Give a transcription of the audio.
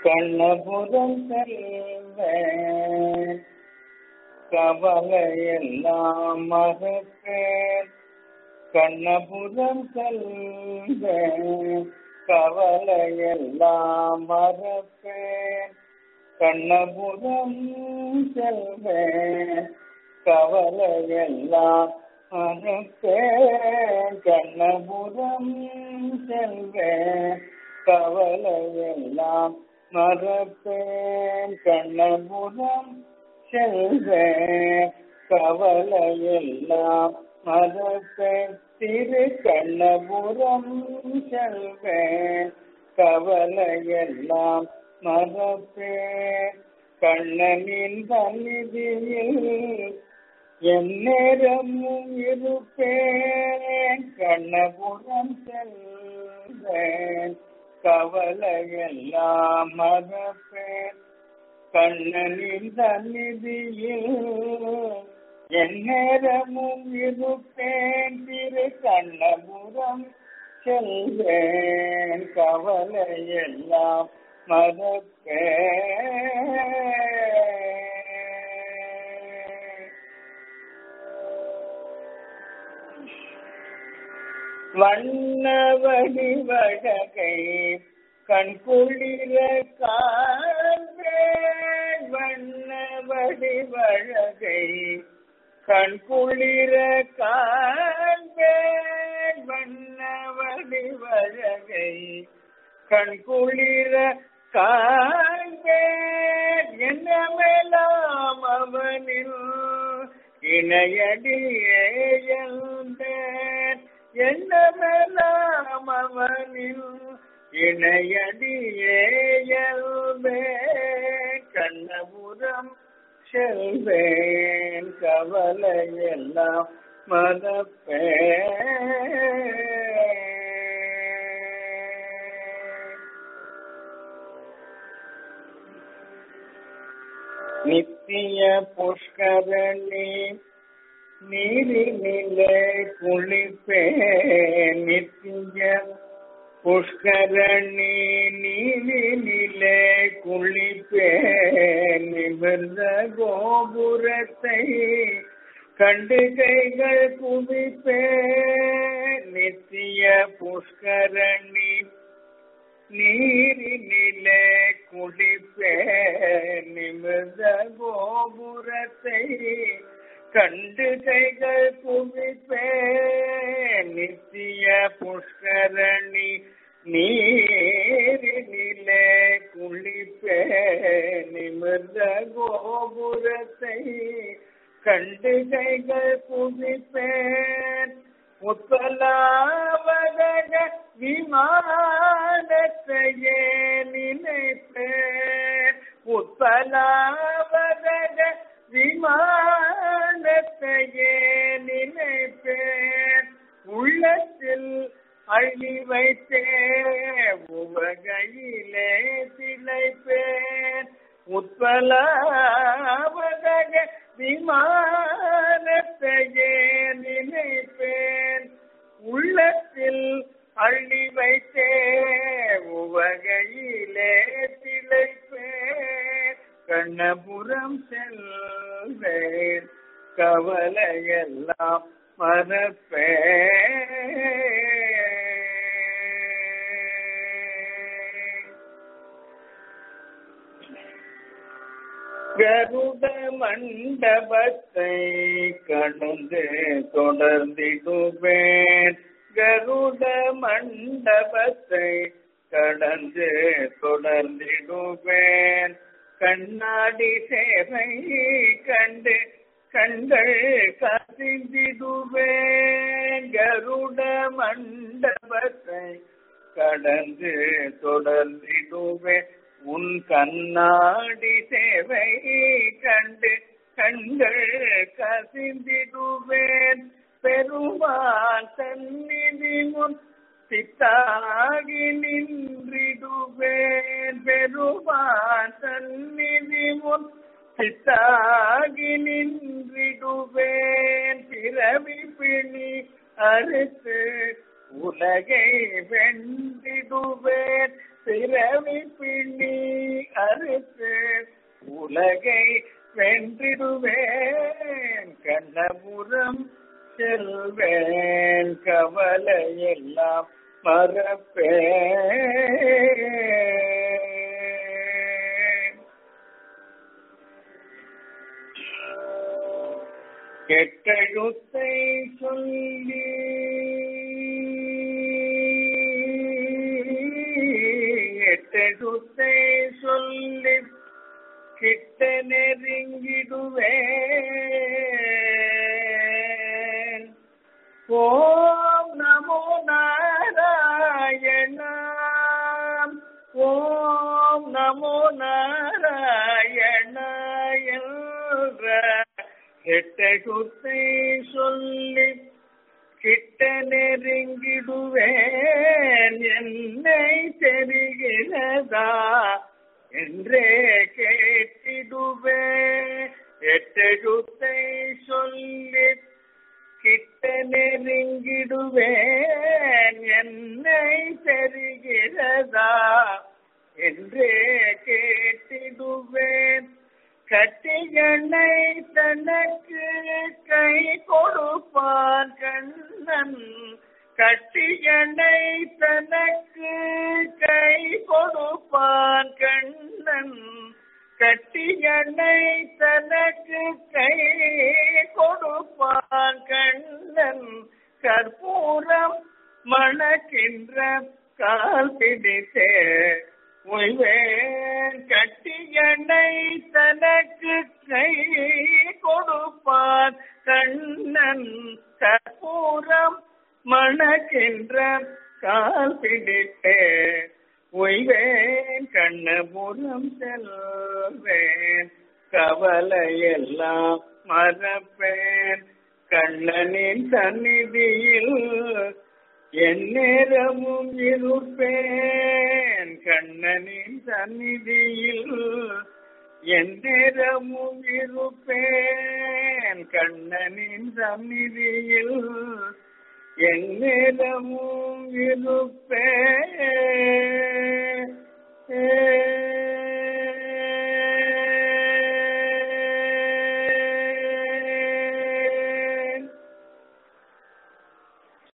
கண்ணபுரம் செல்வேன் கவலையெல்லாம் மறப்பேன் கண்ணபுரம் செல்வேன் கவலையெல்லாம் மறப்பேன் கண்ணபுரம் செல்வேன் கவலையெல்லாம் மறப்பேன் கண்ணபுரம் செல்வேன் கவலையெல்லாம் மறப்பேன் கண்ணபுரம் செல்வேன் கவலையெல்லாம் மறப்பேன் திரு கண்ணபுரம் செல்வேன் கவலையெல்லாம் மறப்பேன் கண்ணனின் சந்நிதியில் எந்நேரமும் இருப்பேன் கண்ணபுரம் செல்வேன் கவலையெல்லாம் மறப்பேன் கண்ணனின் சந்நிதியில் எந்நேரமும் இருப்பேன் திரு கண்ணபுரம் செல்வேன் கவலையெல்லாம் மறப்பேன் வண்ண வடிவழகை கண் குளிர காண்பேன் வண்ண வடிவழகை கண் குளிர காண்பேன் வண்ண வடிவழகை கண் குளிர காண்பேன் என்னமெல்லாம் அவனில் இணையடியே எழுந்தேன் என்னமெல்லாம் அவனில் இணையடியே எழுந்தேன் கண்ணபுரம் செல்வேன் கவலையெல்லாம் மறப்பேன் நித்திய புஷ்கரணி நீரினிலே குளிப்பேன் நித்திய புஷ்கரணி நீரினிலே குளிப்பேன் நிமிர்ந்த கோபுரத்தை கண்டு கைகள் குவிப்பேன் நித்திய புஷ்கரணி நீரினிலே குளிப்பேன் நிமிர்ந்த கோபுரத்தை கண்டு கைகள் குவிப்பேன் நித்திய புஷ்கரணி நீரினிலே குளிப்பேன் நிமிர்ந்த கோபுரத்தை கண்டு கைகள் குவிப்பேன் முத்தலாவதக விமானத்தையே நினைப்பேன் முத்தலாவதக விமானத்தையே நினைப்பேன் உள்ளத்தில் அள்ளி வைத்தே உவகையிலே திளைப்பேன் உத்பலாவதக விமானத்தையே நினைப்பேன் உள்ளத்தில் அள்ளி வைத்தே உவகையிலே திளைப்பேன் கண்ணபுரம் செல்வேன் கவலையெல்லாம் மறப்பேன் கருட மண்டபத்தை கடந்து தொடர்ந்திடுவேன் கருட மண்டபத்தை கடந்து தொடர்ந்திடுவேன் கண்ணாடி சேவை கண்டு கண்கள் கசிந்திடுவேன் கருட மண்டபத்தை கடந்து தொடர்ந்திடுவேன் உன் கண்ணாடி சேவை கண்டு கண்கள் கசிந்திடுவேன் பெருமான் சந்நிதி முன் சித்தாகி நின்றிடுவேன் பெருமான் சந்நிதி முன் சித்தாகி நின்றிடுவேன் பிறவி பிணி அறுத்து உலகை வென்றிடுவேன் பிறவி பிணி அறுத்து உலகை வென்றிடுவேன் கண்ணபுரம் செல்வேன் கவலை எல்லாம் மறப்பேன் கெட்டழுத்தை சொல்லி எட்டெழுத்தை சொல்லி கிட்ட நெருங்கிடுவேன் ஓம் நமோ நாராயண ஓம் நமோ நாராயண என்ற எட்டகுத்தை சொல்லி கிட்ட நெருங்கிடுவேன் என்னை தெரிகிறதா என்றே கேட்டிடுவேன் எட்டகுத்தை சொல்லி கிட்ட நெருங்கிடுவேன் என்னை தெரிகிறதா என்றே கேட்டிடுவேன் கட்டிகளை தனக்கு கை கொடுப்பான் கண்ணன் கட்டிகளை தனக்கு கை கொடுப்பான் கண்ணன் கட்டியனை தனக்கு கை கொடுப்பான் கண்ணன் கற்பூரம் மணக்கின்ற கால் பிடித்தே உய்வேன் கட்டியனை தனக்கு கை கொடுப்பான் கண்ணன் கற்பூரம் மணக்கின்ற கால் பிடித்தே உய்வேன் கண்ணபுரம் செல்வேன் கவலையெல்லாம் மறப்பேன் கண்ணனின் சந்நிதியில் எந்நேரமும் இருப்பேன் கண்ணனின் சந்நிதியில் எந்நேரமும் இருப்பேன் கண்ணனின் சந்நிதியில் எந்நேரமும் இருப்பேன்